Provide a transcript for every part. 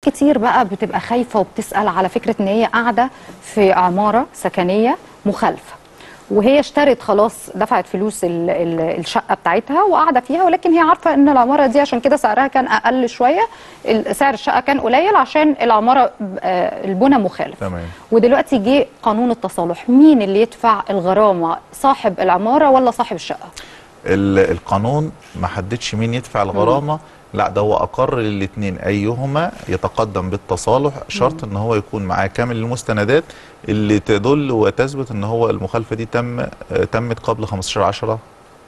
كتير بقى بتبقى خايفه وبتسال على فكره ان هي قاعده في عماره سكنيه مخالفه وهي اشترت خلاص دفعت فلوس ال ال الشقه بتاعتها وقاعده فيها ولكن هي عارفه ان العماره دي عشان كده سعرها كان اقل شويه ال- سعر الشقه كان قليل عشان العماره آه، البنى مخالف تمام ودلوقتي جه قانون التصالح مين اللي يدفع الغرامه صاحب العماره ولا صاحب الشقه ال- القانون ما حددش مين يدفع الغرامه لا ده هو اقر للاثنين ايهما يتقدم بالتصالح شرط ان هو يكون معاه كامل المستندات اللي تدل وتثبت ان هو المخالفه دي تم آه، تمت قبل 15 10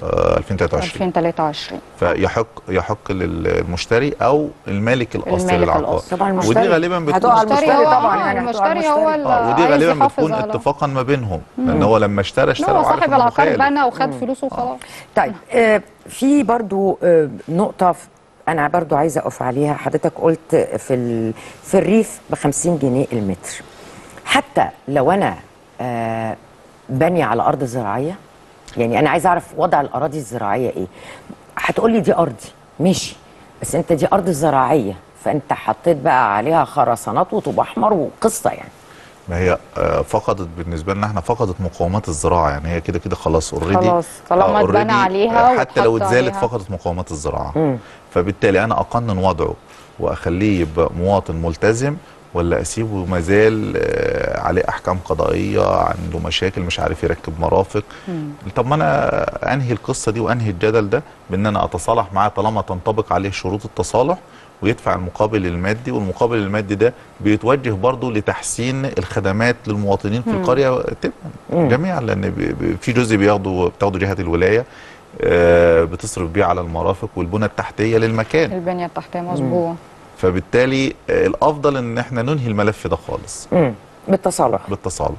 2023 2023 فيحق يحق للمشتري او المالك الاصلي المالك للعقار الأصلي. طبعا ودي المشتري غالبا بتكون هتقع على المشتري المشتري هو- طبعا آه، يعني هتقع على المشتري هو المشتري. ال- اه ودي عايز غالبا يحافظ بتكون على- اتفاقا ما بينهم لان هو لما اشترى اشترى لا هو وعارف صاحب إنه العقار مخالف. بنى وخد فلوسه وخلاص طيب آه، في برضو آه، نقطة ف- أنا برضو عايزة أقف عليها حضرتك قلت في ال... في الريف ب 50 جنيه المتر حتى لو أنا آه، بانية على أرض زراعية يعني أنا عايزة أعرف وضع الأراضي الزراعية إيه هتقولي دي أرضي ماشي بس أنت دي أرض زراعية فأنت حطيت بقى عليها خرسانات وطوب أحمر وقصة يعني ما هي آه، فقدت بالنسبه لنا احنا فقدت مقومات الزراعه يعني هي كده كده خلاص اوريدي خلاص، طالما اتبنى عليها حتى لو واتحط اتزالت عليها. فقدت مقومات الزراعه فبالتالي انا اقنن وضعه واخليه يبقى مواطن ملتزم ولا اسيبه مازال آه، عليه احكام قضائيه عنده مشاكل مش عارف يركب مرافق طب ما انا انهي القصه دي وانهي الجدل ده بان انا اتصالح معاه طالما تنطبق عليه شروط التصالح ويدفع المقابل المادي والمقابل المادي ده بيتوجه برضه لتحسين الخدمات للمواطنين في القريه تبقى جميعا لان بي- بي- في جزء بياخده بتاخده جهه الولايه آه، بتصرف بيه على المرافق والبنى التحتيه للمكان البنيه التحتيه مظبوط فبالتالي آه، الافضل ان احنا ننهي الملف ده خالص مم. بالتصالح بالتصالح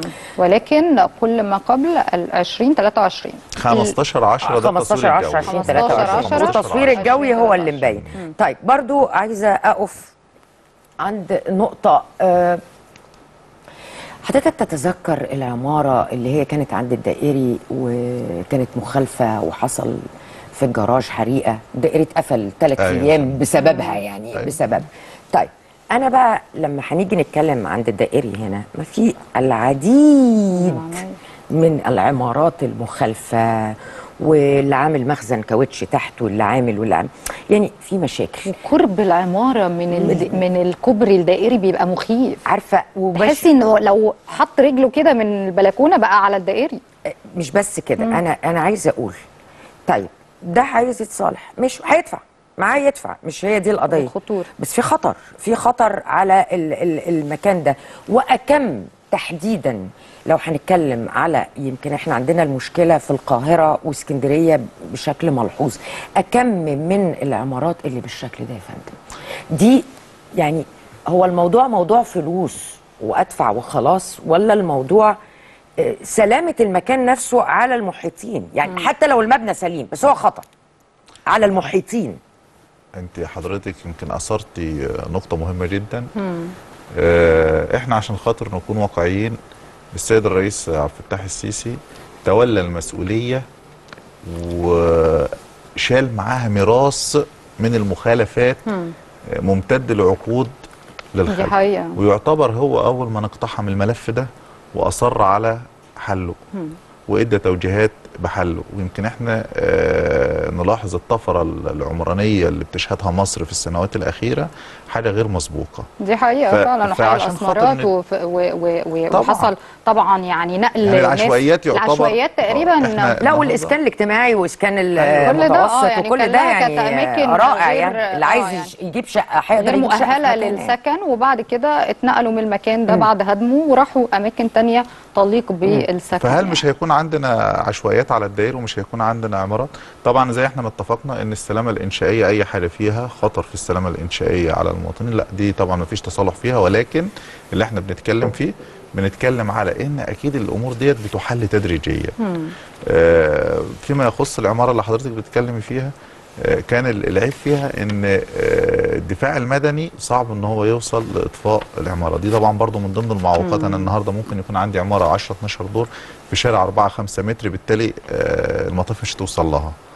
ولكن كل ما قبل ال 2023 15 10 ده 15 التصوير 10 الجوي 20 15 23 10 التصوير الجوي هو اللي مبين طيب برضو عايزه اقف عند نقطه آه، حضرتك تتذكر العماره اللي هي كانت عند الدائري وكانت مخالفه وحصل في الجراج حريقه دائري اتقفل ثلاث أيوة. ايام بسببها يعني أيوة. بسبب طيب انا بقى لما هنيجي نتكلم عند الدائري هنا ما في العديد من العمارات المخالفه واللي عامل مخزن كاوتش تحت واللي عامل واللي عامل يعني في مشاكل قرب العماره من ال... من الكوبري الدائري بيبقى مخيف عارفه وبش تحسي انه لو حط رجله كده من البلكونه بقى على الدائري مش بس كده انا انا عايزه اقول طيب ده عايز يتصالح مش هيدفع معاه يدفع مش هي دي القضيه الخطورة. بس في خطر في خطر على ال ال المكان ده واكم تحديدا لو هنتكلم على يمكن احنا عندنا المشكله في القاهره واسكندريه بشكل ملحوظ اكم من العمارات اللي بالشكل ده يا فندم دي يعني هو الموضوع موضوع فلوس وادفع وخلاص ولا الموضوع آه، سلامه المكان نفسه على المحيطين يعني حتى لو المبنى سليم بس هو خطر على المحيطين انت حضرتك يمكن اثرتي آه، نقطه مهمه جدا آه، احنا عشان خاطر نكون واقعيين السيد الرئيس عبد الفتاح السيسي تولى المسؤوليه وشال معاها ميراث من المخالفات آه، ممتد لعقود للخلق حقيقة. ويعتبر هو اول من اقتحم الملف ده واصر على حله وادى توجيهات بحله ويمكن احنا آه نلاحظ الطفره العمرانيه اللي بتشهدها مصر في السنوات الاخيره حاجه غير مسبوقه دي حقيقه ف- فعلا وحقيقه فعشان خاطر الاسمرات إن- وف- و- و- و- طبعاً. وحصل طبعا يعني نقل يعني ناس- العشوائيات يعتبر- العشوائيات تقريبا آه، إحنا- لا النهاردة- والاسكان الاجتماعي واسكان كل ده، آه، المتوسط يعني وكل ده كلها كانت يعني أماكن رائع غير- يعني اللي آه، عايز يعني يجيب شقه هيقدر غير يجيب شقة في مؤهله مكان يعني. للسكن وبعد كده اتنقلوا من المكان ده بعد هدمه وراحوا اماكن تانية تليق بالسكن فهل يعني. مش هيكون عندنا عشوائيات على الدائر ومش هيكون عندنا عمارات طبعا زي احنا ما اتفقنا ان السلامه الانشائيه اي حاجه فيها خطر في السلامه الانشائيه على المواطنين لا دي طبعا ما فيش تصالح فيها ولكن اللي احنا بنتكلم فيه بنتكلم على ان اكيد الامور ديت بتحل تدريجيا آه فيما يخص العماره اللي حضرتك بتتكلمي فيها آه، كان ال- العيب فيها ان آه، الدفاع المدني صعب ان هو يوصل لاطفاء العماره دي طبعا برضو من ضمن المعوقات انا النهارده ممكن يكون عندي عماره 10 12 دور في شارع 4 5 متر بالتالي آه، المطاف مش هتوصل لها